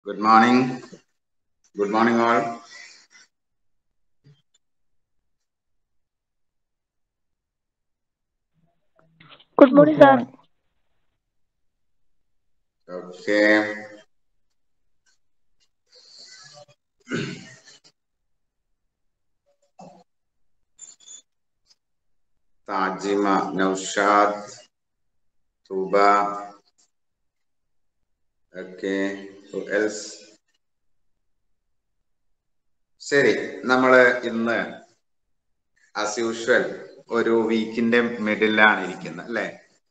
Good morning. Good morning, all. Good morning, sir. Okay. Tajima, Naushad, Tuba. Okay. Who else? ശരി നമ്മള് ഇന്ന് as usual ഒരു വീക്കിന്റെ മിഡിലാണ് ഇരിക്കുന്നത് അല്ലെ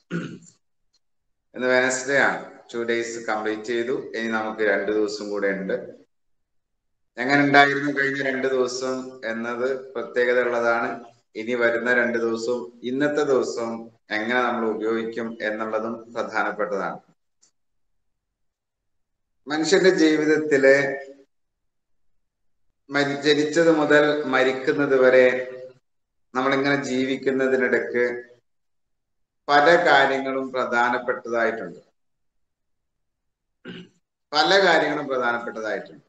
ഇന്ന് വെനസ്ഡേ ആണ് ടു ഡേയ്സ് കംപ്ലീറ്റ് ചെയ്തു ഇനി നമുക്ക് രണ്ടു ദിവസം കൂടെ ഉണ്ട് എങ്ങനെ ഉണ്ടായിരുന്നു കഴിഞ്ഞ രണ്ട് ദിവസം എന്നത് പ്രത്യേകത ഉള്ളതാണ് ഇനി വരുന്ന രണ്ട് ദിവസവും ഇന്നത്തെ ദിവസവും എങ്ങനെ നമ്മൾ ഉപയോഗിക്കും എന്നുള്ളതും പ്രധാനപ്പെട്ടതാണ് മനുഷ്യന്റെ ജീവിതത്തിലെ മരി ജനിച്ചത് മുതൽ മരിക്കുന്നത് വരെ നമ്മളിങ്ങനെ ജീവിക്കുന്നതിനിടക്ക് പല കാര്യങ്ങളും പ്രധാനപ്പെട്ടതായിട്ടുണ്ട് പല കാര്യങ്ങളും പ്രധാനപ്പെട്ടതായിട്ടുണ്ട്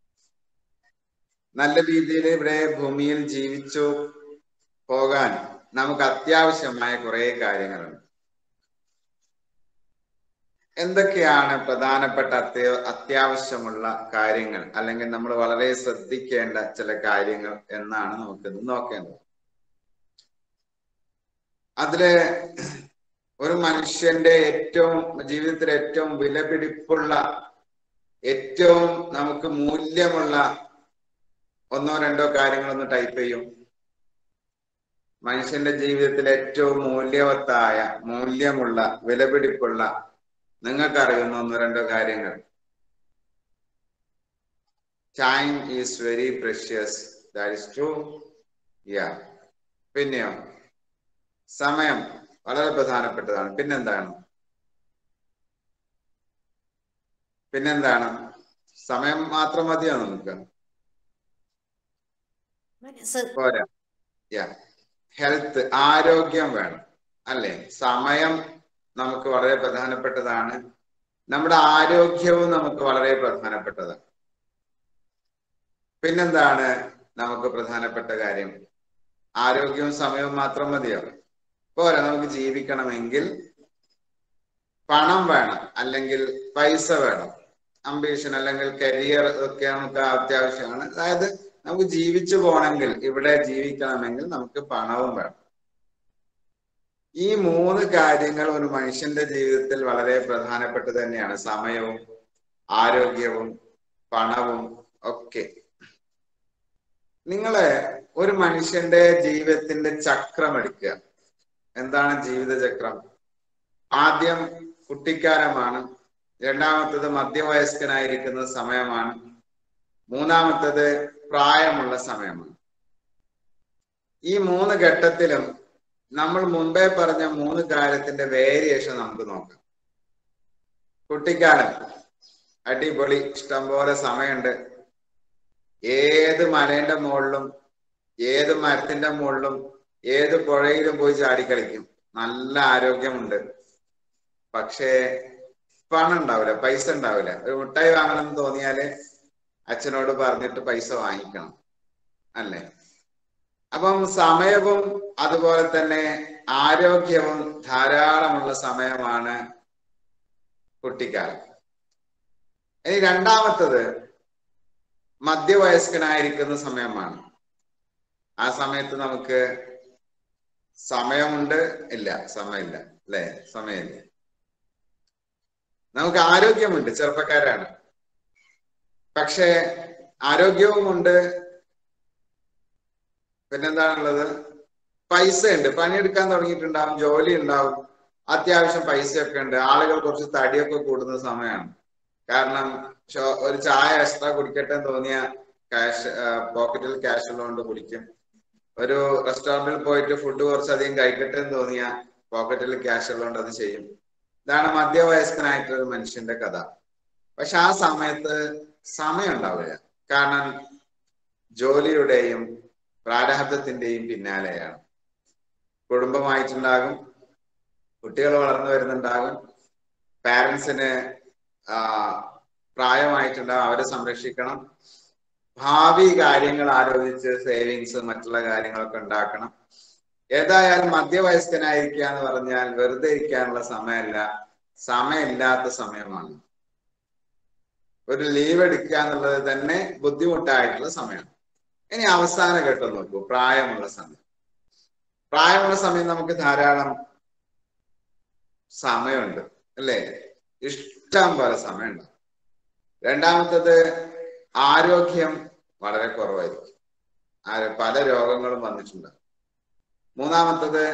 നല്ല രീതിയിൽ ഇവിടെ ഭൂമിയിൽ ജീവിച്ചു പോകാൻ നമുക്ക് അത്യാവശ്യമായ കുറെ കാര്യങ്ങളുണ്ട് എന്തൊക്കെയാണ് പ്രധാനപ്പെട്ട അത്യ അത്യാവശ്യമുള്ള കാര്യങ്ങൾ അല്ലെങ്കിൽ നമ്മൾ വളരെ ശ്രദ്ധിക്കേണ്ട ചില കാര്യങ്ങൾ എന്നാണ് നമുക്കിന്ന് നോക്കേണ്ടത് അതില് ഒരു മനുഷ്യന്റെ ഏറ്റവും ജീവിതത്തിൽ ഏറ്റവും വിലപിടിപ്പുള്ള ഏറ്റവും നമുക്ക് മൂല്യമുള്ള ഒന്നോ രണ്ടോ കാര്യങ്ങളൊന്ന് ടൈപ്പ് ചെയ്യും മനുഷ്യന്റെ ജീവിതത്തിൽ ഏറ്റവും മൂല്യവത്തായ മൂല്യമുള്ള വിലപിടിപ്പുള്ള നിങ്ങൾക്ക് അറിയുന്ന ഒന്നോ രണ്ടോ കാര്യങ്ങൾ time is very precious that is true yeah പിന്നെയോ സമയം വളരെ പ്രധാനപ്പെട്ടതാണ് പിന്നെന്താണ് പിന്നെന്താണ് സമയം മാത്രം മതിയോ നമുക്ക് പോരാ യാ ഹെൽത്ത് ആരോഗ്യം വേണം അല്ലെ സമയം നമുക്ക് വളരെ പ്രധാനപ്പെട്ടതാണ് നമ്മുടെ ആരോഗ്യവും നമുക്ക് വളരെ പ്രധാനപ്പെട്ടതാണ് പിന്നെന്താണ് നമുക്ക് പ്രധാനപ്പെട്ട കാര്യം ആരോഗ്യവും സമയവും മാത്രം മതിയോ പോരാ നമുക്ക് ജീവിക്കണമെങ്കിൽ പണം വേണം അല്ലെങ്കിൽ പൈസ വേണം അംബീഷൻ അല്ലെങ്കിൽ കരിയർ ഒക്കെ നമുക്ക് അത്യാവശ്യമാണ് അതായത് നമുക്ക് ജീവിച്ചു പോകണമെങ്കിൽ ഇവിടെ ജീവിക്കണമെങ്കിൽ നമുക്ക് പണവും വേണം ഈ മൂന്ന് കാര്യങ്ങൾ ഒരു മനുഷ്യന്റെ ജീവിതത്തിൽ വളരെ പ്രധാനപ്പെട്ട തന്നെയാണ് സമയവും ആരോഗ്യവും പണവും ഒക്കെ നിങ്ങള് ഒരു മനുഷ്യന്റെ ജീവിതത്തിന്റെ ചക്രം എടുക്കുക എന്താണ് ജീവിതചക്രം ആദ്യം കുട്ടിക്കാലമാണ് രണ്ടാമത്തത് മധ്യവയസ്കനായിരിക്കുന്ന സമയമാണ് മൂന്നാമത്തത് പ്രായമുള്ള സമയമാണ് ഈ മൂന്ന് ഘട്ടത്തിലും നമ്മൾ മുമ്പേ പറഞ്ഞ മൂന്ന് കാര്യത്തിന്റെ വേരിയേഷൻ നമുക്ക് നോക്കാം കുട്ടിക്കാലം അടിപൊളി ഇഷ്ടംപോലെ സമയമുണ്ട് ഏത് മലേന്റെ മുകളിലും ഏത് മരത്തിന്റെ മുകളിലും ഏത് പുഴയിലും പോയി ചാടിക്കളിക്കും നല്ല ആരോഗ്യമുണ്ട് പക്ഷേ പണം ഉണ്ടാവില്ല പൈസ ഉണ്ടാവില്ല ഒരു മിഠായി വാങ്ങണം എന്ന് തോന്നിയാല് അച്ഛനോട് പറഞ്ഞിട്ട് പൈസ വാങ്ങിക്കണം അല്ലേ അപ്പം സമയവും അതുപോലെ തന്നെ ആരോഗ്യവും ധാരാളമുള്ള സമയമാണ് കുട്ടിക്കാലം ഇനി രണ്ടാമത്തത് മധ്യവയസ്കനായിരിക്കുന്ന സമയമാണ് ആ സമയത്ത് നമുക്ക് സമയമുണ്ട് ഇല്ല സമയമില്ല അല്ലെ സമയമില്ല നമുക്ക് ആരോഗ്യമുണ്ട് ചെറുപ്പക്കാരാണ് പക്ഷെ ആരോഗ്യവുമുണ്ട് പിന്നെന്താണുള്ളത് പൈസ ഉണ്ട് പണിയെടുക്കാൻ തുടങ്ങിയിട്ടുണ്ടാവും ജോലി ഉണ്ടാവും അത്യാവശ്യം പൈസയൊക്കെ ഉണ്ട് ആളുകൾ കുറച്ച് തടിയൊക്കെ കൂടുന്ന സമയമാണ് കാരണം ഒരു ചായ എക്സ്ട്രാ കുടിക്കട്ടെ എന്ന് തോന്നിയ ക്യാഷ് പോക്കറ്റിൽ ക്യാഷ് ഉള്ളതുകൊണ്ട് കുടിക്കും ഒരു റെസ്റ്റോറന്റിൽ പോയിട്ട് ഫുഡ് കുറച്ചധികം കഴിക്കട്ടെ എന്ന് തോന്നിയ പോക്കറ്റിൽ ക്യാഷ് ഉള്ളതുകൊണ്ട് അത് ചെയ്യും ഇതാണ് മധ്യവയസ്കനായിട്ടുള്ള ഒരു മനുഷ്യന്റെ കഥ പക്ഷെ ആ സമയത്ത് സമയം ഉണ്ടാവില്ല കാരണം ജോലിയുടെയും പ്രാരാബ്ദത്തിന്റെയും പിന്നാലെയാണ് കുടുംബമായിട്ടുണ്ടാകും കുട്ടികൾ വളർന്നു വരുന്നുണ്ടാകും പാരൻസിന് പ്രായമായിട്ടുണ്ടാവും അവരെ സംരക്ഷിക്കണം ഭാവി കാര്യങ്ങൾ ആലോചിച്ച് സേവിങ്സ് മറ്റുള്ള കാര്യങ്ങളൊക്കെ ഉണ്ടാക്കണം ഏതായാലും മധ്യവയസ്കനായിരിക്കുക എന്ന് പറഞ്ഞാൽ വെറുതെ ഇരിക്കാനുള്ള സമയമല്ല സമയമില്ലാത്ത സമയമാണ് ഒരു ലീവ് എടുക്കുക എന്നുള്ളത് തന്നെ ബുദ്ധിമുട്ടായിട്ടുള്ള സമയമാണ് ഇനി അവസാന ഘട്ടം നോക്കൂ പ്രായമുള്ള സമയം പ്രായമുള്ള സമയം നമുക്ക് ധാരാളം സമയമുണ്ട് അല്ലേ ഇഷ്ടം പോലെ സമയമുണ്ട് രണ്ടാമത്തത് ആരോഗ്യം വളരെ കുറവായിരിക്കും ആര് പല രോഗങ്ങളും വന്നിട്ടുണ്ട് മൂന്നാമത്തത്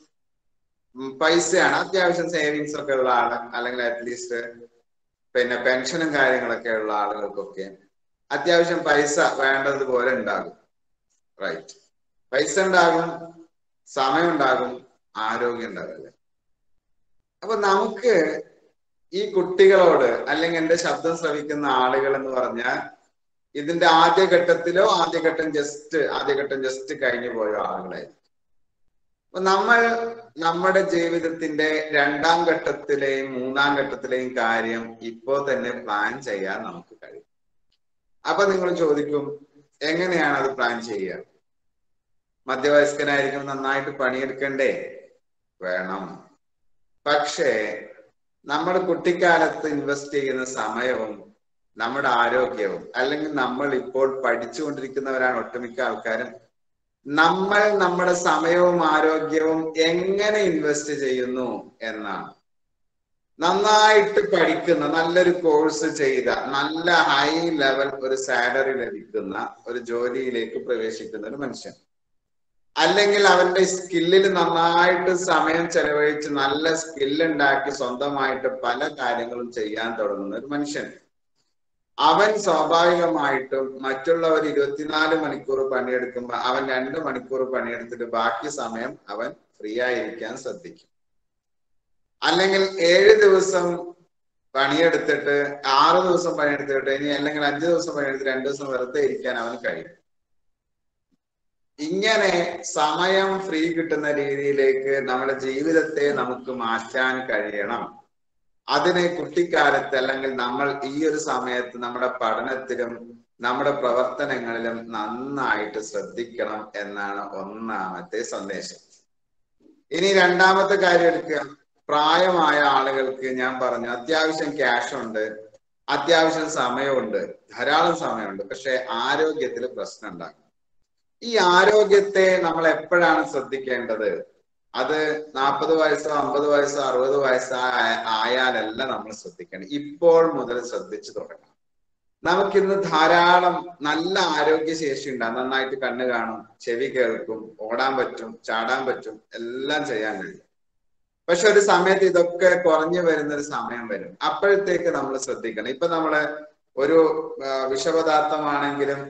ഉം പൈസയാണ് അത്യാവശ്യം സേവിങ്സ് ഒക്കെ ഉള്ള ആള് അല്ലെങ്കിൽ അറ്റ്ലീസ്റ്റ് പിന്നെ പെൻഷനും കാര്യങ്ങളൊക്കെ ഉള്ള ആളുകൾക്കൊക്കെ അത്യാവശ്യം പൈസ വേണ്ടതുപോലെ ഉണ്ടാകും റൈറ്റ് പൈസ ഉണ്ടാകും സമയം ഉണ്ടാകും ആരോഗ്യം ഉണ്ടാകില്ല അപ്പൊ നമുക്ക് ഈ കുട്ടികളോട് അല്ലെങ്കിൽ എന്റെ ശബ്ദം ശ്രവിക്കുന്ന ആളുകൾ എന്ന് പറഞ്ഞാൽ ഇതിന്റെ ആദ്യഘട്ടത്തിലോ ആദ്യഘട്ടം ജസ്റ്റ് ആദ്യഘട്ടം ജസ്റ്റ് കഴിഞ്ഞു പോയ ആളുകളെ അപ്പൊ നമ്മൾ നമ്മുടെ ജീവിതത്തിന്റെ രണ്ടാം ഘട്ടത്തിലെയും മൂന്നാം ഘട്ടത്തിലെയും കാര്യം ഇപ്പോ തന്നെ പ്ലാൻ ചെയ്യാൻ നമുക്ക് കഴിയും അപ്പൊ നിങ്ങൾ ചോദിക്കും എങ്ങനെയാണ് അത് പ്ലാൻ ചെയ്യുക മധ്യവയസ്കനായിരിക്കും നന്നായിട്ട് പണിയെടുക്കണ്ടേ വേണം പക്ഷേ നമ്മൾ കുട്ടിക്കാലത്ത് ഇൻവെസ്റ്റ് ചെയ്യുന്ന സമയവും നമ്മുടെ ആരോഗ്യവും അല്ലെങ്കിൽ നമ്മൾ ഇപ്പോൾ പഠിച്ചുകൊണ്ടിരിക്കുന്നവരാണ് ഒട്ടുമിക്ക ആൾക്കാരും നമ്മൾ നമ്മുടെ സമയവും ആരോഗ്യവും എങ്ങനെ ഇൻവെസ്റ്റ് ചെയ്യുന്നു എന്നാണ് നന്നായിട്ട് പഠിക്കുന്ന നല്ലൊരു കോഴ്സ് ചെയ്ത നല്ല ഹൈ ലെവൽ ഒരു സാലറി ലഭിക്കുന്ന ഒരു ജോലിയിലേക്ക് പ്രവേശിക്കുന്ന ഒരു മനുഷ്യൻ അല്ലെങ്കിൽ അവന്റെ സ്കില്ലിൽ നന്നായിട്ട് സമയം ചെലവഴിച്ച് നല്ല സ്കില്ല് ഉണ്ടാക്കി സ്വന്തമായിട്ട് പല കാര്യങ്ങളും ചെയ്യാൻ തുടങ്ങുന്ന ഒരു മനുഷ്യൻ അവൻ സ്വാഭാവികമായിട്ടും മറ്റുള്ളവർ ഇരുപത്തിനാല് മണിക്കൂർ പണിയെടുക്കുമ്പോൾ അവൻ രണ്ട് മണിക്കൂർ പണിയെടുത്തിട്ട് ബാക്കി സമയം അവൻ ഫ്രീ ആയിരിക്കാൻ ശ്രദ്ധിക്കും അല്ലെങ്കിൽ ഏഴ് ദിവസം പണിയെടുത്തിട്ട് ആറ് ദിവസം പണിയെടുത്തിട്ട് ഇനി അല്ലെങ്കിൽ അഞ്ച് ദിവസം പണിയെടുത്ത് രണ്ടു ദിവസം വെറുതെ ഇരിക്കാൻ അവന് കഴിയും ഇങ്ങനെ സമയം ഫ്രീ കിട്ടുന്ന രീതിയിലേക്ക് നമ്മുടെ ജീവിതത്തെ നമുക്ക് മാറ്റാൻ കഴിയണം അതിന് കുട്ടിക്കാലത്ത് അല്ലെങ്കിൽ നമ്മൾ ഈ ഒരു സമയത്ത് നമ്മുടെ പഠനത്തിലും നമ്മുടെ പ്രവർത്തനങ്ങളിലും നന്നായിട്ട് ശ്രദ്ധിക്കണം എന്നാണ് ഒന്നാമത്തെ സന്ദേശം ഇനി രണ്ടാമത്തെ കാര്യം എടുക്കുക പ്രായമായ ആളുകൾക്ക് ഞാൻ പറഞ്ഞു അത്യാവശ്യം ക്യാഷ് ഉണ്ട് അത്യാവശ്യം സമയമുണ്ട് ധാരാളം സമയമുണ്ട് പക്ഷെ ആരോഗ്യത്തിൽ പ്രശ്നം ഉണ്ടാകും ഈ ആരോഗ്യത്തെ നമ്മൾ എപ്പോഴാണ് ശ്രദ്ധിക്കേണ്ടത് അത് നാൽപ്പത് വയസ്സോ അമ്പത് വയസ്സോ അറുപത് വയസ്സോ ആയാലല്ല നമ്മൾ ശ്രദ്ധിക്കണം ഇപ്പോൾ മുതൽ ശ്രദ്ധിച്ചു തുടങ്ങണം നമുക്കിന്ന് ധാരാളം നല്ല ആരോഗ്യശേഷി ഉണ്ടാകും നന്നായിട്ട് കണ്ണ് കാണും ചെവി കേൾക്കും ഓടാൻ പറ്റും ചാടാൻ പറ്റും എല്ലാം ചെയ്യാൻ കഴിയും പക്ഷെ ഒരു സമയത്ത് ഇതൊക്കെ കുറഞ്ഞു വരുന്ന ഒരു സമയം വരും അപ്പോഴത്തേക്ക് നമ്മൾ ശ്രദ്ധിക്കണം ഇപ്പൊ നമ്മള് ഒരു വിഷപദാർത്ഥമാണെങ്കിലും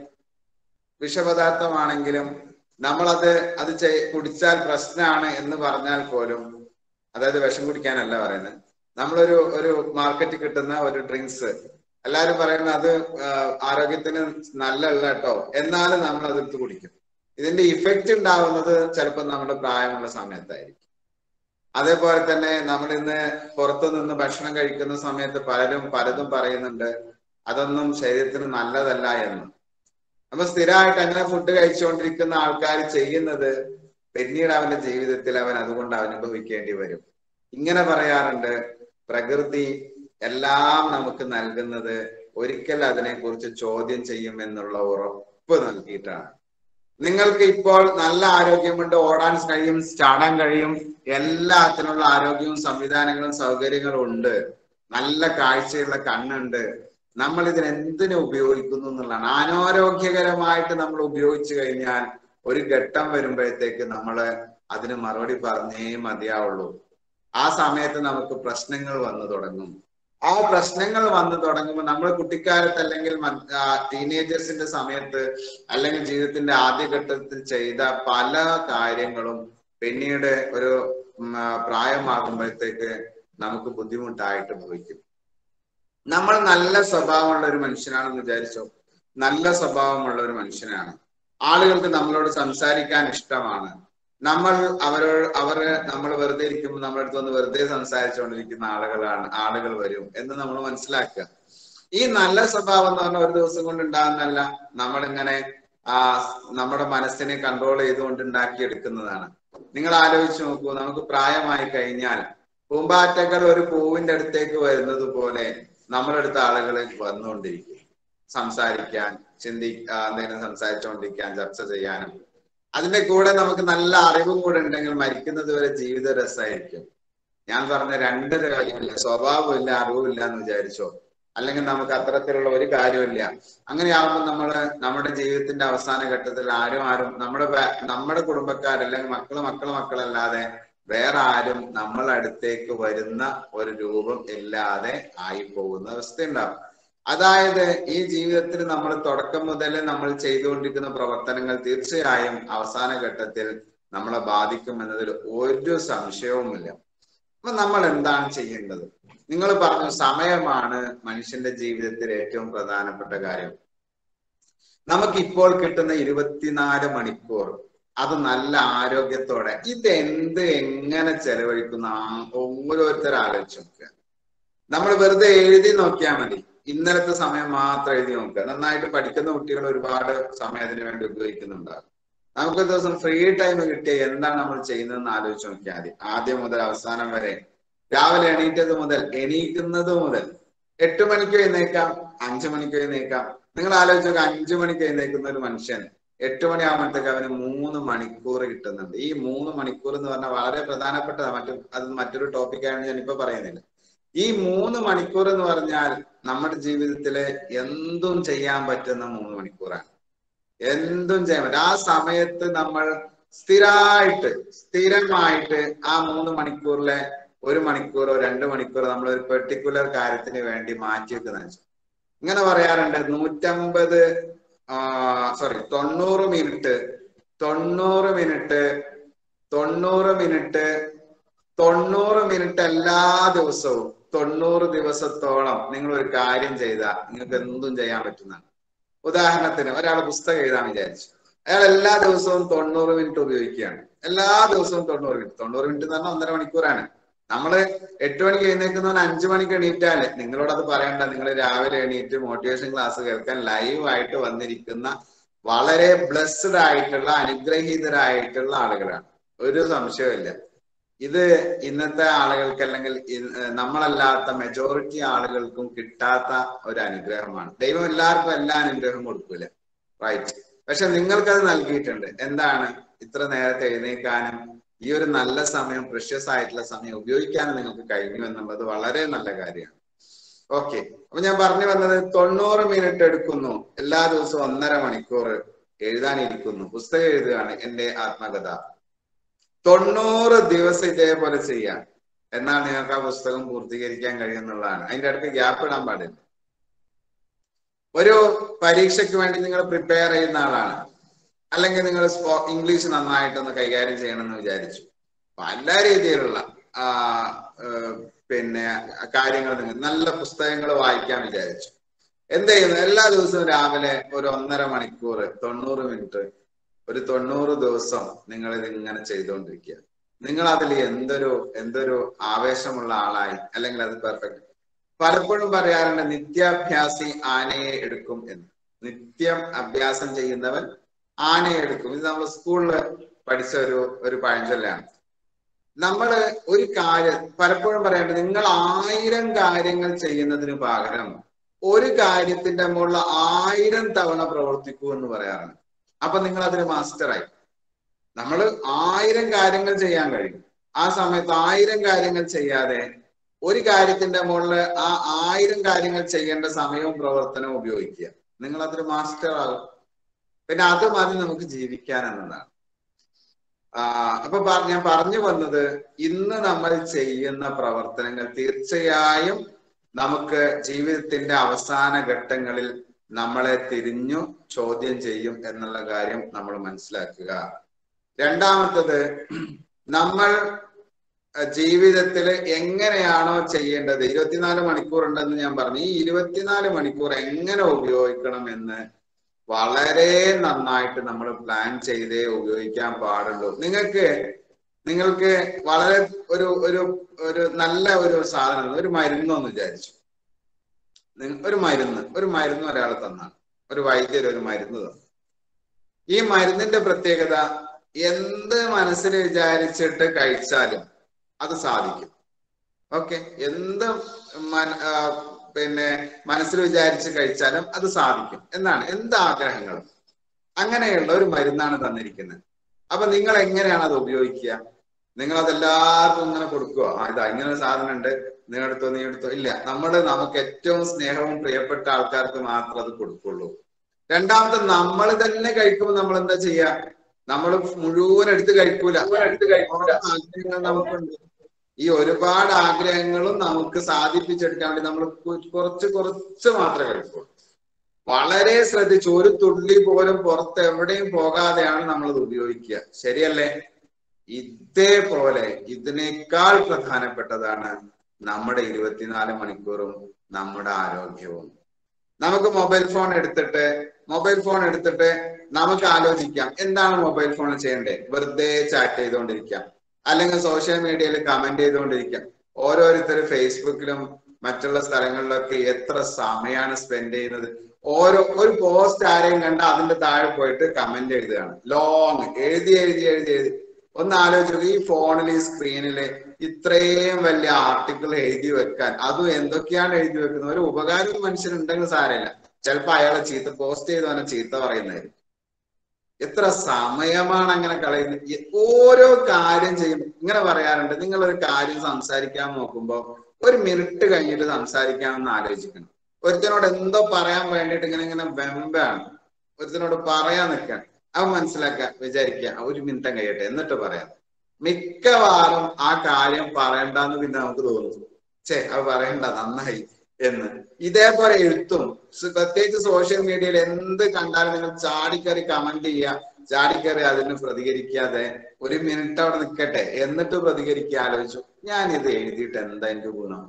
വിഷപദാർത്ഥമാണെങ്കിലും നമ്മളത് അത് കുടിച്ചാൽ പ്രശ്നമാണ് എന്ന് പറഞ്ഞാൽ പോലും അതായത് വിഷം കുടിക്കാനല്ല പറയുന്നത് നമ്മളൊരു ഒരു മാർക്കറ്റിൽ കിട്ടുന്ന ഒരു ഡ്രിങ്ക്സ് എല്ലാവരും പറയുന്നത് അത് ആരോഗ്യത്തിന് നല്ലല്ല കേട്ടോ എന്നാലും നമ്മൾ അതെടുത്ത് കുടിക്കും ഇതിന്റെ ഇഫക്റ്റ് ഉണ്ടാവുന്നത് ചിലപ്പോൾ നമ്മുടെ പ്രായമുള്ള സമയത്തായിരിക്കും അതേപോലെ തന്നെ നമ്മൾ ഇന്ന് പുറത്തു നിന്ന് ഭക്ഷണം കഴിക്കുന്ന സമയത്ത് പലരും പലതും പറയുന്നുണ്ട് അതൊന്നും ശരീരത്തിന് നല്ലതല്ല എന്ന് അപ്പൊ സ്ഥിരമായിട്ട് അങ്ങനെ ഫുഡ് കഴിച്ചുകൊണ്ടിരിക്കുന്ന ആൾക്കാർ ചെയ്യുന്നത് പിന്നീട് അവന്റെ ജീവിതത്തിൽ അവൻ അതുകൊണ്ട് അനുഭവിക്കേണ്ടി വരും ഇങ്ങനെ പറയാറുണ്ട് പ്രകൃതി എല്ലാം നമുക്ക് നൽകുന്നത് ഒരിക്കൽ അതിനെക്കുറിച്ച് ചോദ്യം ചെയ്യും എന്നുള്ള ഉറപ്പ് നൽകിയിട്ടാണ് നിങ്ങൾക്ക് ഇപ്പോൾ നല്ല ആരോഗ്യമുണ്ട് ഓടാൻ കഴിയും ചാടാൻ കഴിയും എല്ലാത്തിനുള്ള ആരോഗ്യവും സംവിധാനങ്ങളും സൗകര്യങ്ങളും ഉണ്ട് നല്ല കാഴ്ചയുള്ള കണ്ണുണ്ട് നമ്മൾ ഇതിന് എന്തിനു ഉപയോഗിക്കുന്നു എന്നുള്ളതാണ് അനാരോഗ്യകരമായിട്ട് നമ്മൾ ഉപയോഗിച്ചു കഴിഞ്ഞാൽ ഒരു ഘട്ടം വരുമ്പോഴത്തേക്ക് നമ്മൾ അതിന് മറുപടി പറഞ്ഞേ മതിയാവുള്ളൂ ആ സമയത്ത് നമുക്ക് പ്രശ്നങ്ങൾ വന്നു തുടങ്ങും ആ പ്രശ്നങ്ങൾ വന്നു തുടങ്ങുമ്പോൾ നമ്മൾ കുട്ടിക്കാലത്ത് അല്ലെങ്കിൽ ടീനേജേഴ്സിന്റെ സമയത്ത് അല്ലെങ്കിൽ ജീവിതത്തിന്റെ ആദ്യഘട്ടത്തിൽ ചെയ്ത പല കാര്യങ്ങളും പിന്നീട് ഒരു പ്രായമാകുമ്പോഴത്തേക്ക് നമുക്ക് ബുദ്ധിമുട്ടായിട്ട് ഭവിക്കും നമ്മൾ നല്ല സ്വഭാവമുള്ള ഒരു മനുഷ്യനാണെന്ന് വിചാരിച്ചോ നല്ല സ്വഭാവമുള്ള ഒരു മനുഷ്യനാണ് ആളുകൾക്ക് നമ്മളോട് സംസാരിക്കാൻ ഇഷ്ടമാണ് നമ്മൾ അവരോട് അവർ നമ്മൾ വെറുതെ ഇരിക്കുമ്പോൾ നമ്മുടെ അടുത്ത് വന്ന് വെറുതെ സംസാരിച്ചുകൊണ്ടിരിക്കുന്ന ആളുകളാണ് ആളുകൾ വരും എന്ന് നമ്മൾ മനസ്സിലാക്കുക ഈ നല്ല സ്വഭാവം എന്ന് പറഞ്ഞാൽ ഒരു ദിവസം കൊണ്ട് ഉണ്ടാകുന്നല്ല നമ്മളിങ്ങനെ ആ നമ്മുടെ മനസ്സിനെ കൺട്രോൾ ചെയ്തുകൊണ്ട് ഉണ്ടാക്കിയെടുക്കുന്നതാണ് നിങ്ങൾ ആലോചിച്ച് നോക്കൂ നമുക്ക് പ്രായമായി കഴിഞ്ഞാൽ പൂമ്പാറ്റകൾ ഒരു പൂവിന്റെ അടുത്തേക്ക് വരുന്നത് പോലെ നമ്മളെടുത്ത ആളുകൾ വന്നുകൊണ്ടിരിക്കും സംസാരിക്കാൻ ചിന്തി ആ, എന്തെങ്കിലും സംസാരിച്ചുകൊണ്ടിരിക്കാൻ ചർച്ച ചെയ്യാനും അതിന്റെ കൂടെ നമുക്ക് നല്ല അറിവും കൂടെ ഉണ്ടെങ്കിൽ മരിക്കുന്നത് വരെ ജീവിത രസമായിരിക്കും ഞാൻ പറഞ്ഞ രണ്ട് കാര്യമില്ല സ്വഭാവമില്ല അറിവുമില്ല എന്ന് വിചാരിച്ചോ അല്ലെങ്കിൽ നമുക്ക് അത്തരത്തിലുള്ള ഒരു കാര്യമില്ല അങ്ങനെയാവുമ്പോൾ നമ്മൾ നമ്മുടെ ജീവിതത്തിന്റെ അവസാന ഘട്ടത്തിൽ ആരും ആരും നമ്മുടെ വേ- നമ്മുടെ കുടുംബക്കാർ അല്ലെങ്കിൽ മക്കള് മക്കള് മക്കളല്ലാതെ വേറെ ആരും നമ്മളെ അടുത്തേക്ക് വരുന്ന ഒരു രൂപം ഇല്ലാതെ ആയി പോകുന്ന അവസ്ഥയുണ്ടാവും അതായത് ഈ ജീവിതത്തിൽ നമ്മൾ തുടക്കം മുതൽ നമ്മൾ ചെയ്തുകൊണ്ടിരിക്കുന്ന പ്രവർത്തനങ്ങൾ തീർച്ചയായും അവസാന ഘട്ടത്തിൽ നമ്മളെ ബാധിക്കും എന്നതിൽ ഒരു സംശയവുമില്ല അപ്പൊ നമ്മൾ എന്താണ് ചെയ്യേണ്ടത് നിങ്ങൾ പറഞ്ഞു സമയമാണ് മനുഷ്യന്റെ ജീവിതത്തിൽ ഏറ്റവും പ്രധാനപ്പെട്ട കാര്യം നമുക്ക് ഇപ്പോൾ കിട്ടുന്ന ഇരുപത്തിനാല് മണിക്കൂർ അത് നല്ല ആരോഗ്യത്തോടെ ഇത് എന്ത് എങ്ങനെ ചെലവഴിക്കുന്ന ആ- ഓരോരുത്തർ ആലോചിച്ച് നോക്കുക നമ്മൾ വെറുതെ എഴുതി നോക്കിയാൽ മതി ഇന്നലത്തെ സമയം മാത്രം എഴുതി നോക്കുക നന്നായിട്ട് പഠിക്കുന്ന കുട്ടികൾ ഒരുപാട് സമയം അതിനു വേണ്ടി ഉപയോഗിക്കുന്നുണ്ടാകും നമുക്ക് ഒരു ദിവസം ഫ്രീ ടൈം കിട്ടിയ എന്താണ് നമ്മൾ ചെയ്യുന്നതെന്ന് ആലോചിച്ച് നോക്കിയാൽ മതി ആദ്യം മുതൽ അവസാനം വരെ രാവിലെ എണീറ്റത് മുതൽ എണീക്കുന്നത് മുതൽ എട്ട് മണിക്ക് എഴുന്നേക്കാം അഞ്ചു മണിക്ക് എഴുന്നേക്കാം നിങ്ങൾ ആലോചിച്ച് നോക്കുക അഞ്ചു മണിക്ക് എഴുന്നേക്കുന്ന ഒരു മനുഷ്യൻ എട്ട് മണിയാകുമ്പോഴത്തേക്ക് അവന് മൂന്ന് മണിക്കൂർ കിട്ടുന്നുണ്ട് ഈ മൂന്ന് മണിക്കൂർ എന്ന് പറഞ്ഞാൽ വളരെ പ്രധാനപ്പെട്ടതാണ് മറ്റു അത് മറ്റൊരു ടോപ്പിക്കാണ് ഞാൻ ഇപ്പൊ പറയുന്നില്ല ഈ മൂന്ന് മണിക്കൂർ എന്ന് പറഞ്ഞാൽ നമ്മുടെ ജീവിതത്തില് എന്തും ചെയ്യാൻ പറ്റുന്ന മൂന്ന് മണിക്കൂറാണ് എന്തും ചെയ്യാൻ പറ്റും ആ സമയത്ത് നമ്മൾ സ്ഥിരമായിട്ട് സ്ഥിരമായിട്ട് ആ മൂന്ന് മണിക്കൂറിലെ ഒരു മണിക്കൂറോ രണ്ട് മണിക്കൂറോ നമ്മൾ ഒരു പെർട്ടിക്കുലർ കാര്യത്തിന് വേണ്ടി മാറ്റി വെക്കുന്ന ഇങ്ങനെ പറയാറുണ്ട് നൂറ്റമ്പത് സോറി തൊണ്ണൂറ് മിനിറ്റ് തൊണ്ണൂറ് മിനിറ്റ് തൊണ്ണൂറ് മിനിറ്റ് തൊണ്ണൂറ് മിനിറ്റ് എല്ലാ ദിവസവും തൊണ്ണൂറ് ദിവസത്തോളം നിങ്ങൾ ഒരു കാര്യം ചെയ്താൽ നിങ്ങൾക്ക് എന്തും ചെയ്യാൻ പറ്റുന്നതാണ് ഉദാഹരണത്തിന് ഒരാൾ പുസ്തകം എഴുതാൻ വിചാരിച്ചു അയാൾ എല്ലാ ദിവസവും തൊണ്ണൂറ് മിനിറ്റ് ഉപയോഗിക്കുകയാണ് എല്ലാ ദിവസവും തൊണ്ണൂറ് മിനിറ്റ് തൊണ്ണൂറ് മിനിറ്റ് എന്ന് പറഞ്ഞാൽ ഒന്നര മണിക്കൂറാണ് നമ്മള് എട്ട് മണിക്ക് എഴുന്നേക്കുന്നവൻ അഞ്ചു മണിക്ക് എണീറ്റാല് നിങ്ങളോട് അത് പറയണ്ട നിങ്ങൾ രാവിലെ എണീറ്റ് മോട്ടിവേഷൻ ക്ലാസ് കേൾക്കാൻ ലൈവ് ആയിട്ട് വന്നിരിക്കുന്ന വളരെ ബ്ലെസ്ഡ് ആയിട്ടുള്ള അനുഗ്രഹീതരായിട്ടുള്ള ആളുകളാണ് ഒരു സംശയമില്ല ഇത് ഇന്നത്തെ ആളുകൾക്ക് അല്ലെങ്കിൽ ഇ- നമ്മളല്ലാത്ത മെജോറിറ്റി ആളുകൾക്കും കിട്ടാത്ത ഒരു അനുഗ്രഹമാണ് ദൈവം എല്ലാവർക്കും എല്ലാ അനുഗ്രഹം കൊടുക്കൂല റൈറ്റ് പക്ഷെ നിങ്ങൾക്കത് നൽകിയിട്ടുണ്ട് എന്താണ് ഇത്ര നേരത്തെ എഴുന്നേക്കാനും ഈ ഒരു നല്ല സമയം പ്രഷ്യസ് ആയിട്ടുള്ള സമയം ഉപയോഗിക്കാനും നിങ്ങൾക്ക് കഴിഞ്ഞു എന്നുള്ളത് വളരെ നല്ല കാര്യമാണ് ഓക്കെ അപ്പൊ ഞാൻ പറഞ്ഞു വന്നത് തൊണ്ണൂറ് മിനിറ്റ് എടുക്കുന്നു എല്ലാ ദിവസവും ഒന്നര മണിക്കൂർ എഴുതാനിരിക്കുന്നു പുസ്തകം എഴുതുകയാണ് എന്റെ ആത്മകഥ തൊണ്ണൂറ് ദിവസം ഇതേപോലെ ചെയ്യാം എന്നാൽ നിങ്ങൾക്ക് ആ പുസ്തകം പൂർത്തീകരിക്കാൻ കഴിയുന്നുള്ളതാണ് അതിന്റെ അടുത്ത് ഗ്യാപ്പ് ഇടാൻ പാടില്ല ഒരു പരീക്ഷയ്ക്ക് വേണ്ടി നിങ്ങൾ പ്രിപ്പയർ ചെയ്യുന്ന ആളാണ് അല്ലെങ്കിൽ നിങ്ങൾ ഇംഗ്ലീഷ് നന്നായിട്ടൊന്ന് കൈകാര്യം ചെയ്യണമെന്ന് വിചാരിച്ചു പല രീതിയിലുള്ള ആ, ഏഹ്, പിന്നെ കാര്യങ്ങൾ നിങ്ങൾ നല്ല പുസ്തകങ്ങൾ വായിക്കാൻ വിചാരിച്ചു എന്ത് ചെയ്യുന്നു എല്ലാ ദിവസവും രാവിലെ ഒരു ഒന്നര മണിക്കൂർ തൊണ്ണൂറ് മിനിറ്റ് ഒരു തൊണ്ണൂറ് ദിവസം നിങ്ങൾ ഇത് ഇങ്ങനെ ചെയ്തുകൊണ്ടിരിക്കുക നിങ്ങൾ അതിൽ എന്തൊരു എന്തൊരു ആവേശമുള്ള ആളായി അല്ലെങ്കിൽ അത് പെർഫെക്റ്റ് പലപ്പോഴും പറയാറുണ്ട് നിത്യാഭ്യാസി ആനയെ എടുക്കും എന്ന് നിത്യം അഭ്യാസം ചെയ്യുന്നവൻ ആനയെ എടുക്കും ഇത് നമ്മൾ സ്കൂളിൽ പഠിച്ച ഒരു ഒരു പഴഞ്ചൊല്ലാണ് നമ്മള് ഒരു കാര്യം പലപ്പോഴും പറയാറുണ്ട് നിങ്ങൾ ആയിരം കാര്യങ്ങൾ ചെയ്യുന്നതിന് പകരം ഒരു കാര്യത്തിന്റെ മുകളിൽ ആയിരം തവണ പ്രവർത്തിക്കൂ എന്ന് പറയാറുണ്ട് അപ്പൊ നിങ്ങൾ അതിന് മാസ്റ്ററായി നമ്മൾ ആയിരം കാര്യങ്ങൾ ചെയ്യാൻ കഴിയും ആ സമയത്ത് ആയിരം കാര്യങ്ങൾ ചെയ്യാതെ ഒരു കാര്യത്തിന്റെ മുകളിൽ ആ ആയിരം കാര്യങ്ങൾ ചെയ്യേണ്ട സമയവും പ്രവർത്തനവും ഉപയോഗിക്കുക നിങ്ങൾ അതിന് മാസ്റ്റർ ആകും പിന്നെ അത് മതി നമുക്ക് ജീവിക്കാൻ എന്നതാണ് ആ അപ്പൊ പ- ഞാൻ പറഞ്ഞു വന്നത് ഇന്ന് നമ്മൾ ചെയ്യുന്ന പ്രവർത്തനങ്ങൾ തീർച്ചയായും നമുക്ക് ജീവിതത്തിന്റെ അവസാന ഘട്ടങ്ങളിൽ നമ്മളെ തിരിഞ്ഞു ചോദ്യം ചെയ്യും എന്നുള്ള കാര്യം നമ്മൾ മനസ്സിലാക്കുക രണ്ടാമത്തത് നമ്മൾ ജീവിതത്തിൽ എങ്ങനെയാണോ ചെയ്യേണ്ടത് ഇരുപത്തിനാല് മണിക്കൂർ ഉണ്ടെന്ന് ഞാൻ പറഞ്ഞു ഈ ഇരുപത്തിനാല് മണിക്കൂർ എങ്ങനെ ഉപയോഗിക്കണം എന്ന് വളരെ നന്നായിട്ട് നമ്മൾ പ്ലാൻ ചെയ്തേ ഉപയോഗിക്കാൻ പാടുള്ളൂ നിങ്ങൾക്ക് നിങ്ങൾക്ക് വളരെ ഒരു ഒരു ഒരു നല്ല ഒരു സാധനം ഒരു മരുന്നെന്ന് വിചാരിച്ചു നി- ഒരു മരുന്ന് ഒരു മരുന്ന് ഒരാൾ തന്നാണ് ഒരു വൈദ്യർ ഒരു മരുന്ന് തന്നു ഈ മരുന്നിന്റെ പ്രത്യേകത എന്ത് മനസ്സിൽ വിചാരിച്ചിട്ട് കഴിച്ചാലും അത് സാധിക്കും ഓക്കെ എന്ത് മന- ആ, പിന്നെ മനസ്സിൽ വിചാരിച്ച് കഴിച്ചാലും അത് സാധിക്കും എന്നാണ് എന്ത് ആഗ്രഹങ്ങളും അങ്ങനെയുള്ള ഒരു മരുന്നാണ് തന്നിരിക്കുന്നത് അപ്പൊ നിങ്ങൾ എങ്ങനെയാണ് അത് ഉപയോഗിക്കുക നിങ്ങൾ അത് എല്ലാവർക്കും ഇങ്ങനെ കൊടുക്കുക ആ ഇതാ ഇങ്ങനെ ഒരു സാധനം ഉണ്ട് നിങ്ങൾ എടുത്തോ നീ എടുത്തോ ഇല്ല നമ്മൾ നമുക്ക് ഏറ്റവും സ്നേഹവും പ്രിയപ്പെട്ട ആൾക്കാർക്ക് മാത്രം അത് കൊടുക്കുള്ളൂ രണ്ടാമത്തെ നമ്മൾ തന്നെ കഴിക്കുമ്പോൾ നമ്മൾ എന്താ ചെയ്യാ നമ്മൾ മുഴുവൻ എടുത്ത് കഴിക്കൂല ആഗ്രഹങ്ങൾ നമുക്കുണ്ട് ഈ ഒരുപാട് ആഗ്രഹങ്ങളും നമുക്ക് സാധിപ്പിച്ചെടുക്കാൻ വേണ്ടി നമ്മൾ കുറച്ച് കുറച്ച് മാത്രമേ കഴിക്കുള്ളൂ വളരെ ശ്രദ്ധിച്ച് ഒരു തുള്ളി പോലും പുറത്ത് എവിടെയും പോകാതെയാണ് നമ്മൾ ഇത് ഉപയോഗിക്കുക ശരിയല്ലേ ഇതേപോലെ ഇതിനേക്കാൾ പ്രധാനപ്പെട്ടതാണ് നമ്മുടെ ഇരുപത്തിനാല് മണിക്കൂറും നമ്മുടെ ആരോഗ്യവും നമുക്ക് മൊബൈൽ ഫോൺ എടുത്തിട്ട് മൊബൈൽ ഫോൺ എടുത്തിട്ട് നമുക്ക് ആലോചിക്കാം എന്താണ് മൊബൈൽ ഫോൺ ചെയ്യേണ്ടത് വെറുതെ ചാറ്റ് ചെയ്തുകൊണ്ടിരിക്കാം അല്ലെങ്കിൽ സോഷ്യൽ മീഡിയയിൽ കമന്റ് ചെയ്തുകൊണ്ടിരിക്കാം ഓരോരുത്തർ ഫേസ്ബുക്കിലും മറ്റുള്ള സ്ഥലങ്ങളിലൊക്കെ എത്ര സമയമാണ് സ്പെൻഡ് ചെയ്യുന്നത് ഓരോ ഒരു പോസ്റ്റ് ആരെയും കണ്ട അതിന്റെ താഴെ പോയിട്ട് കമന്റ് എഴുതുകയാണ് ലോങ് എഴുതി എഴുതി എഴുതി എഴുതി ഒന്ന് ആലോചിച്ചു ഈ ഫോണിൽ ഈ സ്ക്രീനിൽ ഇത്രയും വലിയ ആർട്ടിക്കിൾ എഴുതി വെക്കാൻ അതും എന്തൊക്കെയാണ് എഴുതി വെക്കുന്നത് ഒരു ഉപകാരം മനുഷ്യനുണ്ടെങ്കിൽ സാരമില്ല ചിലപ്പോ അയാളെ ചീത്ത പോസ്റ്റ് ചെയ്തവനെ ചീത്ത പറയുന്നതായിരിക്കും എത്ര സമയമാണ് അങ്ങനെ കളയുന്നത് ഈ ഓരോ കാര്യം ചെയ്യും ഇങ്ങനെ പറയാറുണ്ട് നിങ്ങൾ ഒരു കാര്യം സംസാരിക്കാൻ നോക്കുമ്പോ ഒരു മിനിറ്റ് കഴിഞ്ഞിട്ട് സംസാരിക്കാമെന്ന് ആലോചിക്കണം ഒരുത്തനോട് എന്തോ പറയാൻ വേണ്ടിയിട്ട് ഇങ്ങനെ ഇങ്ങനെ വെമ്പാണ് ഒരുത്തനോട് പറയാൻ നിൽക്കാൻ അവൻ മനസ്സിലാക്കാൻ വിചാരിക്കുക ഒരു മിനിറ്റ് കഴിയട്ടെ എന്നിട്ട് പറയാം മിക്കവാറും ആ കാര്യം പറയണ്ടെന്ന് പിന്നെ നമുക്ക് തോന്നും ഛേ അത് പറയണ്ട നന്നായി എന്ന് ഇതേപോലെ എഴുത്തും സ് പ്രത്യേകിച്ച് സോഷ്യൽ മീഡിയയിൽ എന്ത് കണ്ടാലും നിങ്ങൾ ചാടിക്കറി കമന്റ് ചെയ്യുക ചാടിക്കറി അതിന് പ്രതികരിക്കാതെ ഒരു മിനിറ്റ് അവിടെ നിൽക്കട്ടെ എന്നിട്ട് പ്രതികരിക്കുക ആലോചിച്ചു ഞാൻ ഇത് എഴുതിയിട്ട് എന്താ എനിക്ക് ഗുണം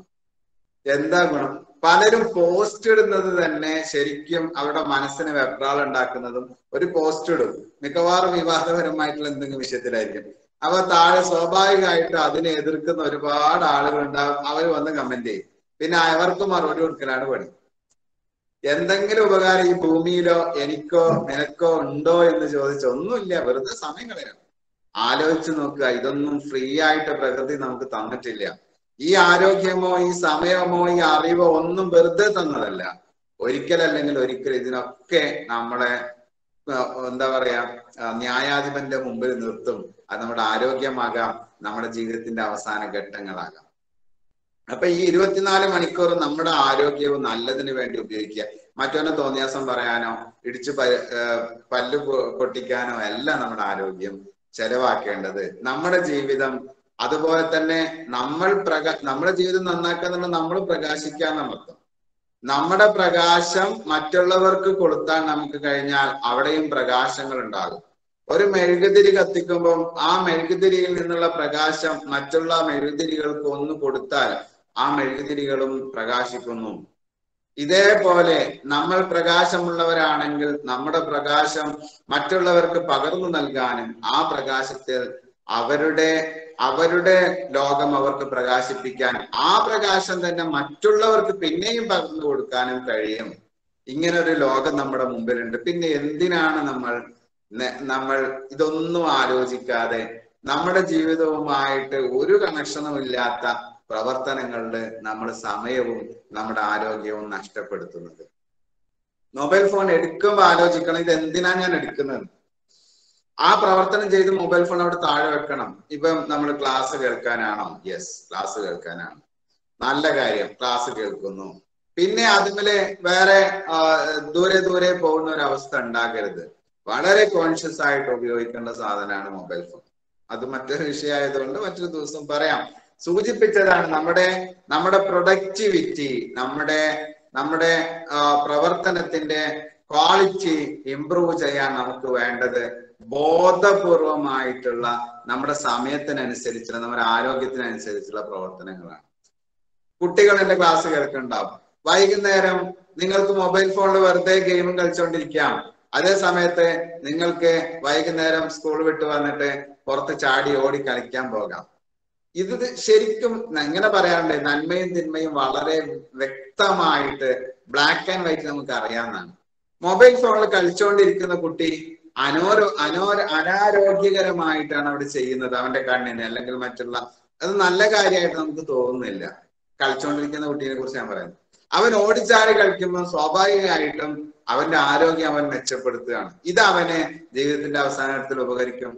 എന്താ ഗുണം പലരും പോസ്റ്റ് ഇടുന്നത് തന്നെ ശരിക്കും അവരുടെ മനസ്സിന് വെപ്രാൾ ഉണ്ടാക്കുന്നതും ഒരു പോസ്റ്റ് ഇടും മിക്കവാറും വിവാദപരമായിട്ടുള്ള എന്തെങ്കിലും വിഷയത്തിലായിരിക്കും അപ്പൊ താഴെ സ്വാഭാവികമായിട്ട് അതിനെ എതിർക്കുന്ന ഒരുപാട് ആളുകൾ ഉണ്ടാവും അവർ വന്ന് കമന്റ് ചെയ്യും പിന്നെ അവർക്ക് മറുപടി കൊടുക്കലാണ് പണി എന്തെങ്കിലും ഉപകാരം ഈ ഭൂമിയിലോ എനിക്കോ നിനക്കോ ഉണ്ടോ എന്ന് ചോദിച്ച ഒന്നുമില്ല വെറുതെ സമയം കളയണം ആലോചിച്ച് നോക്കുക ഇതൊന്നും ഫ്രീ ആയിട്ട് പ്രകൃതി നമുക്ക് തന്നിട്ടില്ല ഈ ആരോഗ്യമോ ഈ സമയമോ ഈ അറിവോ ഒന്നും വെറുതെ തന്നതല്ല ഒരിക്കലല്ലെങ്കിൽ ഒരിക്കൽ ഇതിനൊക്കെ നമ്മളെ ആ, എന്താ പറയാ ആ, ന്യായാധിപന്റെ മുമ്പിൽ നിർത്തും അത് നമ്മുടെ ആരോഗ്യമാകാം നമ്മുടെ ജീവിതത്തിന്റെ അവസാന ഘട്ടങ്ങളാകാം അപ്പൊ ഈ ഇരുപത്തിനാല് മണിക്കൂർ നമ്മുടെ ആരോഗ്യവും നല്ലതിന് വേണ്ടി ഉപയോഗിക്കുക മറ്റൊന്ന് തോന്നിയാസം പറയാനോ ഇടിച്ചു പ- ആ, പല്ല് പൊ- പൊട്ടിക്കാനോ അല്ല നമ്മുടെ ആരോഗ്യം ചെലവാക്കേണ്ടത് നമ്മുടെ ജീവിതം അതുപോലെ തന്നെ നമ്മൾ പ്രകാ നമ്മുടെ ജീവിതം നന്നാക്കാന്നുള്ള നമ്മൾ പ്രകാശിക്കാന്നർത്ഥം നമ്മുടെ പ്രകാശം മറ്റുള്ളവർക്ക് കൊടുത്താൽ നമുക്ക് കഴിഞ്ഞാൽ അവിടെയും പ്രകാശങ്ങൾ ഉണ്ടാകും ഒരു മെഴുകുതിരി കത്തിക്കുമ്പോൾ ആ മെഴുകുതിരിയിൽ നിന്നുള്ള പ്രകാശം മറ്റുള്ള മെഴുകുതിരികൾക്ക് ഒന്ന് കൊടുത്താൽ ആ മെഴുകുതിരികളും പ്രകാശിക്കുന്നു ഇതേപോലെ നമ്മൾ പ്രകാശമുള്ളവരാണെങ്കിൽ നമ്മുടെ പ്രകാശം മറ്റുള്ളവർക്ക് പകർന്നു നൽകാനും ആ പ്രകാശത്തിൽ അവരുടെ അവരുടെ ലോകം അവർക്ക് പ്രകാശിപ്പിക്കാനും ആ പ്രകാശം തന്നെ മറ്റുള്ളവർക്ക് പിന്നെയും പകർന്നു കൊടുക്കാനും കഴിയും ഇങ്ങനെ ഒരു ലോകം നമ്മുടെ മുമ്പിലുണ്ട് പിന്നെ എന്തിനാണ് നമ്മൾ നെ- നമ്മൾ ഇതൊന്നും ആലോചിക്കാതെ നമ്മുടെ ജീവിതവുമായിട്ട് ഒരു കണക്ഷനും ഇല്ലാത്ത പ്രവർത്തനങ്ങളിൽ നമ്മൾ സമയവും നമ്മുടെ ആരോഗ്യവും നഷ്ടപ്പെടുത്തുന്നത് മൊബൈൽ ഫോൺ എടുക്കുമ്പോൾ ആലോചിക്കണം ഇത് എന്തിനാ ഞാൻ എടുക്കുന്നത് ആ പ്രവർത്തനം ചെയ്ത് മൊബൈൽ ഫോൺ അവിടെ താഴെ വെക്കണം ഇപ്പം നമ്മൾ ക്ലാസ് കേൾക്കാനാണോ യെസ് ക്ലാസ് കേൾക്കാനാണ് നല്ല കാര്യം ക്ലാസ് കേൾക്കുന്നു പിന്നെ അതിമേലെ വേറെ ആ, ദൂരെ ദൂരെ പോകുന്ന ഒരു അവസ്ഥ ഉണ്ടാകരുത് വളരെ കോൺഷ്യസ് ആയിട്ട് ഉപയോഗിക്കേണ്ട സാധനമാണ് മൊബൈൽ ഫോൺ അത് മറ്റൊരു വിഷയമായതുകൊണ്ട് മറ്റൊരു ദിവസം പറയാം സൂചിപ്പിച്ചതാണ് നമ്മുടെ നമ്മുടെ പ്രൊഡക്ടിവിറ്റി നമ്മുടെ നമ്മുടെ ആ, പ്രവർത്തനത്തിന്റെ ക്വാളിറ്റി ഇംപ്രൂവ് ചെയ്യാൻ നമുക്ക് വേണ്ടത് ബോധപൂർവമായിട്ടുള്ള നമ്മുടെ സമയത്തിനനുസരിച്ചുള്ള നമ്മുടെ ആരോഗ്യത്തിനനുസരിച്ചുള്ള പ്രവർത്തനങ്ങളാണ് കുട്ടികൾ എന്റെ ക്ലാസ് കേൾക്കുന്നുണ്ടാവും വൈകുന്നേരം നിങ്ങൾക്ക് മൊബൈൽ ഫോണിൽ വെറുതെ ഗെയിമും കളിച്ചുകൊണ്ടിരിക്കാം അതേ സമയത്ത് നിങ്ങൾക്ക് വൈകുന്നേരം സ്കൂൾ വിട്ട് വന്നിട്ട് പുറത്ത് ചാടി ഓടി കളിക്കാൻ പോകാം ഇത് ശരിക്കും എങ്ങനെ പറയാറുണ്ട് നന്മയും തിന്മയും വളരെ വ്യക്തമായിട്ട് ബ്ലാക്ക് ആൻഡ് വൈറ്റ് നമുക്ക് അറിയാവുന്നതാണ് മൊബൈൽ ഫോണിൽ കളിച്ചുകൊണ്ടിരിക്കുന്ന കുട്ടി അനോരോ അനോര അനാരോഗ്യകരമായിട്ടാണ് അവിടെ ചെയ്യുന്നത് അവന്റെ കണ്ണിന് അല്ലെങ്കിൽ മറ്റുള്ള അത് നല്ല കാര്യമായിട്ട് നമുക്ക് തോന്നുന്നില്ല കളിച്ചുകൊണ്ടിരിക്കുന്ന കുട്ടീനെ കുറിച്ച് ഞാൻ പറയുന്നത് അവൻ ഓടിച്ചാടി കളിക്കുമ്പോൾ സ്വാഭാവികമായിട്ടും അവന്റെ ആരോഗ്യം അവൻ മെച്ചപ്പെടുത്തുകയാണ് ഇത് അവന് ജീവിതത്തിന്റെ അവസാനത്തിൽ ഉപകരിക്കും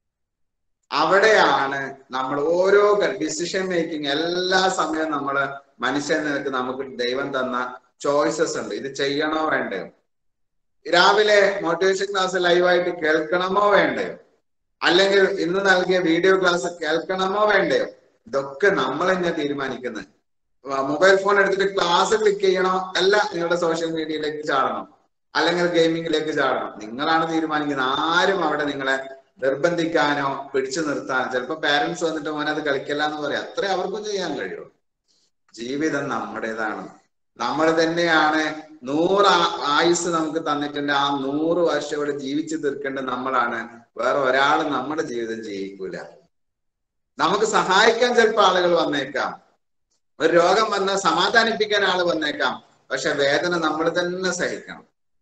അവിടെയാണ് നമ്മൾ ഓരോ ഡിസിഷൻ മേക്കിംഗ് എല്ലാ സമയവും നമ്മൾ മനുഷ്യൻ നിനക്ക് നമുക്ക് ദൈവം തന്ന ചോയ്സസ് ഉണ്ട് ഇത് ചെയ്യണോ വേണ്ടയോ രാവിലെ മോട്ടിവേഷൻ ക്ലാസ് ലൈവായിട്ട് കേൾക്കണമോ വേണ്ടയോ അല്ലെങ്കിൽ ഇന്ന് നൽകിയ വീഡിയോ ക്ലാസ് കേൾക്കണമോ വേണ്ടയോ ഇതൊക്കെ നമ്മൾ തന്നെ തീരുമാനിക്കുന്നത് മൊബൈൽ ഫോൺ എടുത്തിട്ട് ക്ലാസ് ക്ലിക്ക് ചെയ്യണോ അല്ല നിങ്ങളുടെ സോഷ്യൽ മീഡിയയിലേക്ക് ചാടണം അല്ലെങ്കിൽ ഗെയിമിങ്ങിലേക്ക് ചാടണം നിങ്ങളാണ് തീരുമാനിക്കുന്നത് ആരും അവിടെ നിങ്ങളെ നിർബന്ധിക്കാനോ പിടിച്ചു നിർത്താനോ ചിലപ്പോ പാരന്റ്സ് വന്നിട്ട് മോനെ അത് കളിക്കല്ല എന്ന് പറയാം അത്രേ അവർക്കും ചെയ്യാൻ കഴിയുള്ളൂ ജീവിതം നമ്മുടേതാണ് നമ്മൾ തന്നെയാണ് നൂറ് ആയുസ് നമുക്ക് തന്നിട്ടുണ്ട് ആ നൂറ് വർഷം ഇവിടെ ജീവിച്ചു തീർക്കേണ്ട നമ്മളാണ് വേറെ ഒരാൾ നമ്മുടെ ജീവിതം ജയിക്കൂല നമുക്ക് സഹായിക്കാൻ ചിലപ്പോൾ ആളുകൾ വന്നേക്കാം ഒരു രോഗം വന്നാൽ സമാധാനിപ്പിക്കാൻ ആള് വന്നേക്കാം പക്ഷെ വേദന നമ്മൾ തന്നെ സഹിക്കണം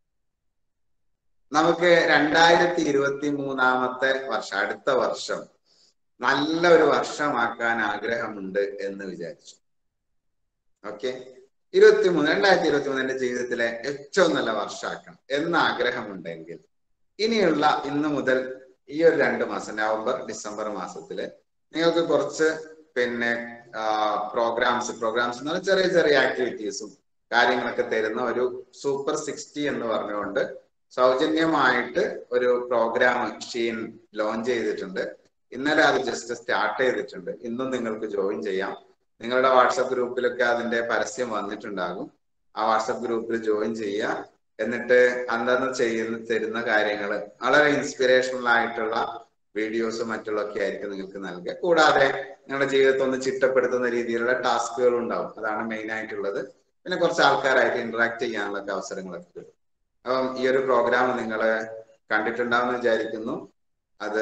നമുക്ക് രണ്ടായിരത്തി ഇരുപത്തി മൂന്നാമത്തെ വർഷം അടുത്ത വർഷം നല്ല ഒരു വർഷമാക്കാൻ ആഗ്രഹമുണ്ട് എന്ന് വിചാരിച്ചു ഓക്കെ ഇരുപത്തി മൂന്ന് രണ്ടായിരത്തി ഇരുപത്തി മൂന്ന് എന്റെ ജീവിതത്തിലെ ഏറ്റവും നല്ല വർഷമാക്കണം എന്ന ആഗ്രഹമുണ്ടെങ്കിൽ ഇനിയുള്ള ഇന്ന് മുതൽ ഈ ഒരു രണ്ട് മാസം നവംബർ ഡിസംബർ മാസത്തില് നിങ്ങൾക്ക് കുറച്ച് പിന്നെ പ്രോഗ്രാംസ് പ്രോഗ്രാംസ് എന്ന് പറഞ്ഞാൽ ചെറിയ ചെറിയ ആക്ടിവിറ്റീസും കാര്യങ്ങളൊക്കെ തരുന്ന ഒരു സൂപ്പർ സിക്സ്റ്റി എന്ന് പറഞ്ഞുകൊണ്ട് സൗജന്യമായിട്ട് ഒരു പ്രോഗ്രാം ഷീൻ ലോഞ്ച് ചെയ്തിട്ടുണ്ട് ഇന്നലെ അത് ജസ്റ്റ് സ്റ്റാർട്ട് ചെയ്തിട്ടുണ്ട് ഇന്നും നിങ്ങൾക്ക് ജോയിൻ ചെയ്യാം നിങ്ങളുടെ വാട്സപ്പ് ഗ്രൂപ്പിലൊക്കെ അതിന്റെ പരസ്യം വന്നിട്ടുണ്ടാകും ആ വാട്സപ്പ് ഗ്രൂപ്പിൽ ജോയിൻ ചെയ്യുക എന്നിട്ട് അന്നന്ന് ചെയ്യുന്ന തരുന്ന കാര്യങ്ങൾ വളരെ ഇൻസ്പിറേഷണൽ ആയിട്ടുള്ള വീഡിയോസും മറ്റുള്ളൊക്കെ ആയിരിക്കും നിങ്ങൾക്ക് നൽകുക കൂടാതെ നിങ്ങളുടെ ജീവിതത്തെ ഒന്ന് ചിട്ടപ്പെടുത്തുന്ന രീതിയിലുള്ള ടാസ്കുകൾ ഉണ്ടാവും അതാണ് മെയിൻ ആയിട്ടുള്ളത് പിന്നെ കുറച്ച് ആൾക്കാരായിട്ട് ഇന്ററാക്ട് ചെയ്യാനുള്ള അവസരങ്ങളൊക്കെ കിട്ടും അപ്പം ഈ ഒരു പ്രോഗ്രാം നിങ്ങൾ കണ്ടിട്ടുണ്ടാവും വിചാരിക്കുന്നു അത്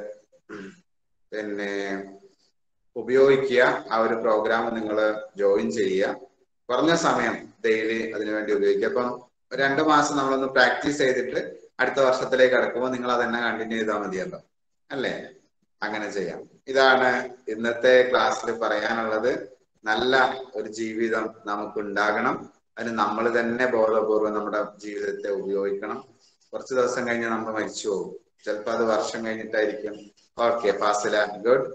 പിന്നെ ഉപയോഗിക്കുക ആ ഒരു പ്രോഗ്രാം നിങ്ങൾ ജോയിൻ ചെയ്യുക കുറഞ്ഞ സമയം ഡെയിലി അതിനുവേണ്ടി ഉപയോഗിക്കുക അപ്പം രണ്ടു മാസം നമ്മളൊന്ന് പ്രാക്ടീസ് ചെയ്തിട്ട് അടുത്ത വർഷത്തിലേക്ക് കടക്കുമ്പോൾ നിങ്ങൾ അതന്നെ കണ്ടിന്യൂ ചെയ്താൽ മതിയല്ലോ അല്ലേ അങ്ങനെ ചെയ്യാം ഇതാണ് ഇന്നത്തെ ക്ലാസ്സിൽ പറയാനുള്ളത് നല്ല ഒരു ജീവിതം നമുക്ക് ഉണ്ടാകണം അതിന് നമ്മൾ തന്നെ ബോധപൂർവ്വം നമ്മുടെ ജീവിതത്തെ ഉപയോഗിക്കണം കുറച്ച് ദിവസം കഴിഞ്ഞ് നമ്മൾ മരിച്ചു പോകും ചിലപ്പോൾ അത് വർഷം കഴിഞ്ഞിട്ടായിരിക്കും ഓക്കെ ഫാസില ഗുഡ്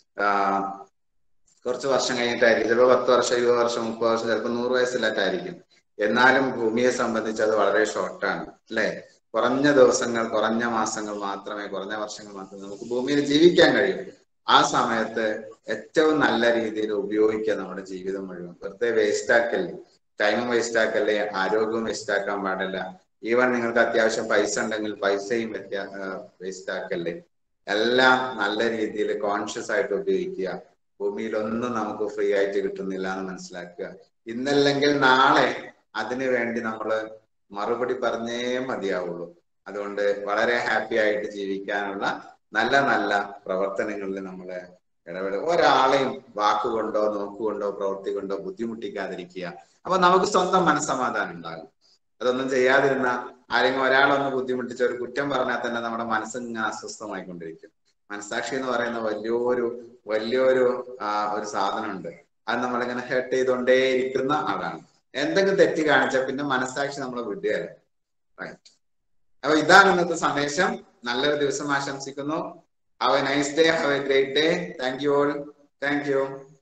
കുറച്ച് വർഷം കഴിഞ്ഞിട്ടായിരിക്കും ചിലപ്പോൾ പത്ത് വർഷം ഇരുപത് വർഷം മുപ്പത് വർഷം ചിലപ്പോൾ നൂറ് വയസ്സിലൊക്കെയായിരിക്കും എന്നാലും ഭൂമിയെ സംബന്ധിച്ച് അത് വളരെ ഷോർട്ടാണ് അല്ലെ കുറഞ്ഞ ദിവസങ്ങൾ കുറഞ്ഞ മാസങ്ങൾ മാത്രമേ കുറഞ്ഞ വർഷങ്ങൾ മാത്രമേ നമുക്ക് ഭൂമിയിൽ ജീവിക്കാൻ കഴിയൂ ആ സമയത്ത് ഏറ്റവും നല്ല രീതിയിൽ ഉപയോഗിക്കുക നമ്മുടെ ജീവിതം മുഴുവൻ വെറുതെ വേസ്റ്റ് ആക്കല്ലേ ടൈമും വേസ്റ്റ് ആക്കല്ലേ ആരോഗ്യവും വേസ്റ്റ് ആക്കാൻ പാടില്ല ഈവൻ നിങ്ങൾക്ക് അത്യാവശ്യം പൈസ ഉണ്ടെങ്കിൽ പൈസയും വേസ്റ്റ് ആക്കല്ലേ എല്ലാം നല്ല രീതിയിൽ കോൺഷ്യസ് ആയിട്ട് ഉപയോഗിക്കുക ഭൂമിയിൽ ഒന്നും നമുക്ക് ഫ്രീ ആയിട്ട് കിട്ടുന്നില്ല എന്ന് മനസ്സിലാക്കുക ഇന്നല്ലെങ്കിൽ നാളെ അതിനു വേണ്ടി നമ്മൾ മറുപടി പറഞ്ഞേ മതിയാവുള്ളൂ അതുകൊണ്ട് വളരെ ഹാപ്പി ആയിട്ട് ജീവിക്കാനുള്ള നല്ല നല്ല പ്രവർത്തനങ്ങളിൽ നമ്മൾ ഇടപെടുക ഒരാളെയും വാക്കുകൊണ്ടോ നോക്കുകൊണ്ടോ പ്രവൃത്തി കൊണ്ടോ ബുദ്ധിമുട്ടിക്കാതിരിക്കുക അപ്പൊ നമുക്ക് സ്വന്തം മനസ്സമാധാനം ഉണ്ടാകും അതൊന്നും ചെയ്യാതിരുന്ന ആരെങ്കിലും ഒരാളൊന്ന് ബുദ്ധിമുട്ടിച്ച ഒരു കുറ്റം പറഞ്ഞാൽ തന്നെ നമ്മുടെ മനസ്സ് ഇങ്ങനെ അസ്വസ്ഥമായിക്കൊണ്ടിരിക്കും മനസാക്ഷി എന്ന് പറയുന്ന വലിയൊരു വലിയൊരു ഒരു സാധനമുണ്ട് അത് നമ്മളിങ്ങനെ ഹെർട്ട് ചെയ്തുകൊണ്ടേയിരിക്കുന്ന ആളാണ് എന്തെങ്കിലും തെറ്റ് കാണിച്ചാൽ പിന്നെ മനസാക്ഷി നമ്മളെ വിടുകയല്ല റൈറ്റ് അപ്പൊ ഇതാണ് ഇന്നത്തെ സന്ദേശം നല്ലൊരു ദിവസം ആശംസിക്കുന്നു have a nice day have a great day thank you all thank U